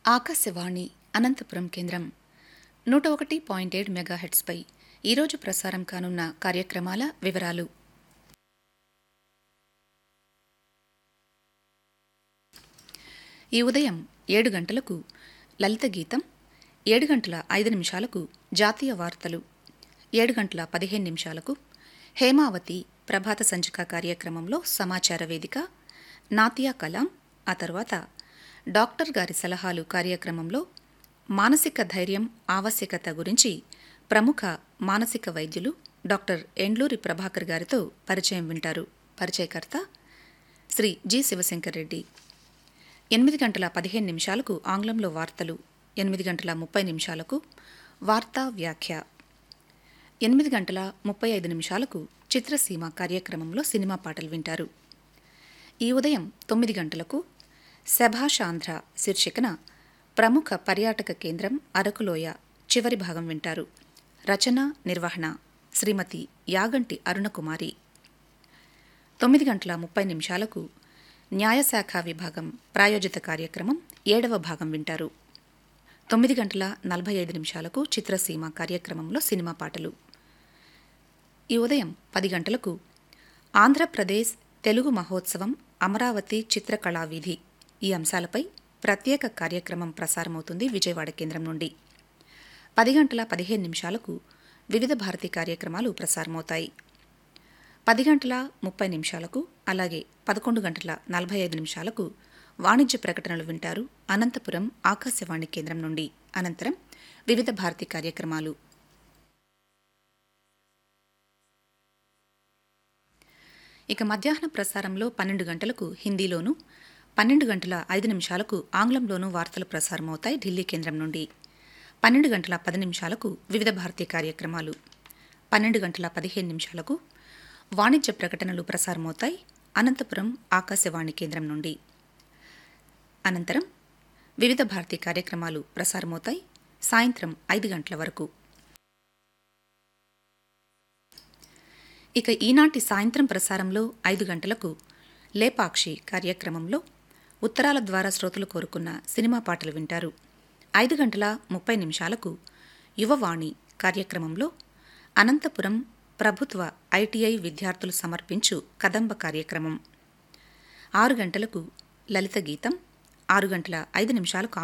ఆకాశవాణి అనంతపురం కేంద్రం నూట ఒకటి పాయింట్ ఏడు మెగాహెట్స్పై ఈరోజు ప్రసారం కానున్న కార్యక్రమాల వివరాలు ఈ ఉదయం ఏడు గంటలకు లలిత గీతం ఏడు గంటల ఐదు నిమిషాలకు జాతీయ వార్తలు ఏడు గంటల పదిహేను నిమిషాలకు హేమావతి ప్రభాత సంచిక కార్యక్రమంలో సమాచార వేదిక నాతియా కలాం ఆ తర్వాత డాక్టర్ గారి సలహాలు కార్యక్రమంలో మానసిక ధైర్యం ఆవశ్యకత గురించి ప్రముఖ మానసిక వైద్యులు డాక్టర్ ఎండ్లూరి ప్రభాకర్ గారితో పరిచయం వింటారు పరిచయకర్త శ్రీ జి శివశంకర్ రెడ్డి ఎనిమిది గంటల పదిహేను నిమిషాలకు ఆంగ్లంలో వార్తలు ఎనిమిది గంటల ముప్పై నిమిషాలకు వార్తా వ్యాఖ్య ఎనిమిది గంటల ముప్పై ఐదు నిమిషాలకు చిత్రసీమ కార్యక్రమంలో సినిమా పాటలు వింటారు ఈ ఉదయం తొమ్మిది గంటలకు శభాషాంధ్ర శీర్షికన ప్రముఖ పర్యాటక కేంద్రం అరకులోయ చివరి భాగం వింటారు రచన నిర్వహణ శ్రీమతి యాగంటి అరుణకుమారి తొమ్మిది గంటల ముప్పై నిమిషాలకు న్యాయశాఖ విభాగం ప్రాయోజిత కార్యక్రమం ఏడవ భాగం వింటారు తొమ్మిది గంటల నలభై ఐదు నిమిషాలకు చిత్రసీమ కార్యక్రమంలో సినిమా పాటలు ఈ ఉదయం పది గంటలకు ఆంధ్రప్రదేశ్ తెలుగు మహోత్సవం అమరావతి చిత్రకళా వీధి ఈ అంశాలపై ప్రత్యేక కార్యక్రమం ప్రసారమవుతుంది విజయవాడ కేంద్రం నుండి పది గంటల పదిహేను నిమిషాలకు వివిధ భారతి కార్యక్రమాలు ప్రసారమవుతాయి పది గంటల ముప్పై నిమిషాలకు అలాగే పదకొండు గంటల నలభై ఐదు నిమిషాలకు వాణిజ్య ప్రకటనలు వింటారు అనంతపురం ఆకాశవాణి కేంద్రం నుండి అనంతరం వివిధ భారతి కార్యక్రమాలు ఇక మధ్యాహ్న ప్రసారంలో పన్నెండు గంటలకు హిందీలోను పన్నెండు గంటల ఐదు నిమిషాలకు ఆంగ్లంలోనూ వార్తలు ప్రసారమవుతాయి ఢిల్లీ కేంద్రం నుండి పన్నెండు గంటల పది నిమిషాలకు వివిధ భారతీయ కార్యక్రమాలు పన్నెండు గంటల పదిహేను నిమిషాలకు వాణిజ్య ప్రకటనలు ప్రసారమవుతాయి అనంతపురం ఆకాశవాణి కేంద్రం నుండి అనంతరం వివిధ భారతీ కార్యక్రమాలు ప్రసారమవుతాయి సాయంత్రం ఐదు గంటల వరకు ఇక ఈనాటి సాయంత్రం ప్రసారంలో ఐదు గంటలకు లేపాక్షి కార్యక్రమంలో ఉత్తరాల ద్వారా శ్రోతలు కోరుకున్న సినిమా పాటలు వింటారు ఐదు గంటల ముప్పై నిమిషాలకు యువవాణి కార్యక్రమంలో అనంతపురం ప్రభుత్వ ఐటీఐ విద్యార్థులు సమర్పించు కదంబ కార్యక్రమం ఆరు గంటలకు లలిత గీతం ఆరు గంటల ఐదు నిమిషాలకు